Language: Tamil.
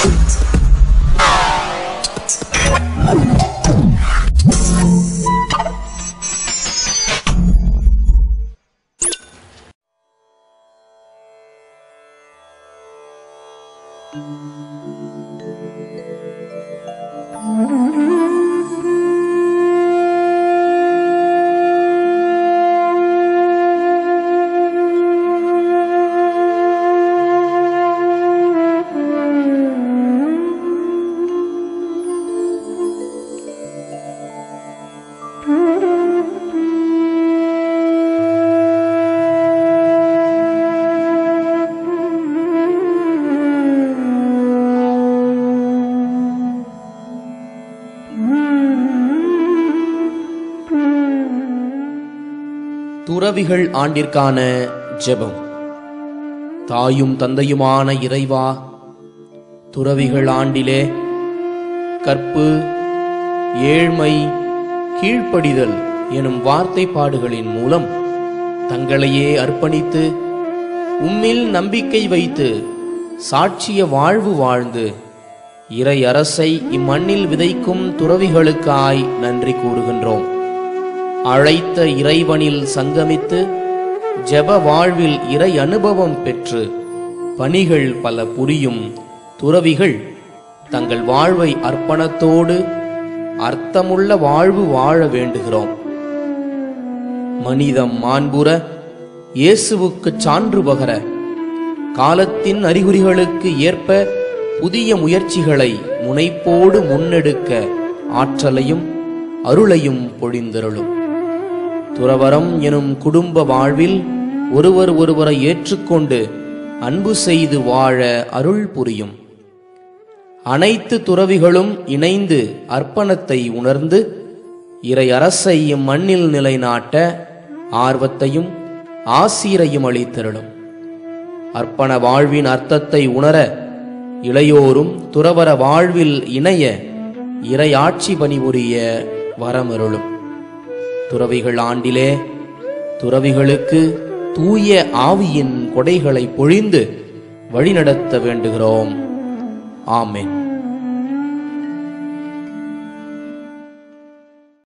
துறவிகள் ஆண்டிற்கான ஜெபம் தாயும் தந்தையுமான இறைவா துறவிகள் ஆண்டிலே கற்பு ஏழ்மை கீழ்ப்படிதல் எனும் வார்த்தைப்பாடுகளின் மூலம் தங்களையே அர்ப்பணித்து உம்மில் நம்பிக்கை வைத்து சாட்சிய வாழ்வு வாழ்ந்து இறை அரசை இம்மண்ணில் விதைக்கும் துறவிகளுக்காய் நன்றி கூறுகின்றோம் அழைத்த இறைவனில் சங்கமித்து ஜெப வாழ்வில் இறை அனுபவம் பெற்று பணிகள் பல புரியும் துறவிகள் தங்கள் வாழ்வை அர்ப்பணத்தோடு அர்த்தமுள்ள வாழ்வு வாழ வேண்டுகிறோம் மனிதம் மாண்புற இயேசுவுக்குச் சான்று பகர காலத்தின் அறிகுறிகளுக்கு ஏற்ப புதிய முயற்சிகளை முனைப்போடு முன்னெடுக்க ஆற்றலையும் அருளையும் பொழிந்தருளும் துறவரம் எனும் குடும்ப வாழ்வில் ஒருவர் ஒருவரை ஏற்றுக்கொண்டு அன்பு செய்து வாழ அருள் புரியும் அனைத்து துறவிகளும் இணைந்து அர்ப்பணத்தை உணர்ந்து இறை அரசை இம்மண்ணில் நிலைநாட்ட ஆர்வத்தையும் ஆசீரையும் அளித்தருளும் அர்ப்பண வாழ்வின் அர்த்தத்தை உணர இளையோரும் துறவர வாழ்வில் இணைய இறையாட்சி பணிபுரிய வரமருளும் துறவிகள் ஆண்டிலே துறவிகளுக்கு தூய ஆவியின் கொடைகளை பொழிந்து வழிநடத்த வேண்டுகிறோம் ஆமென்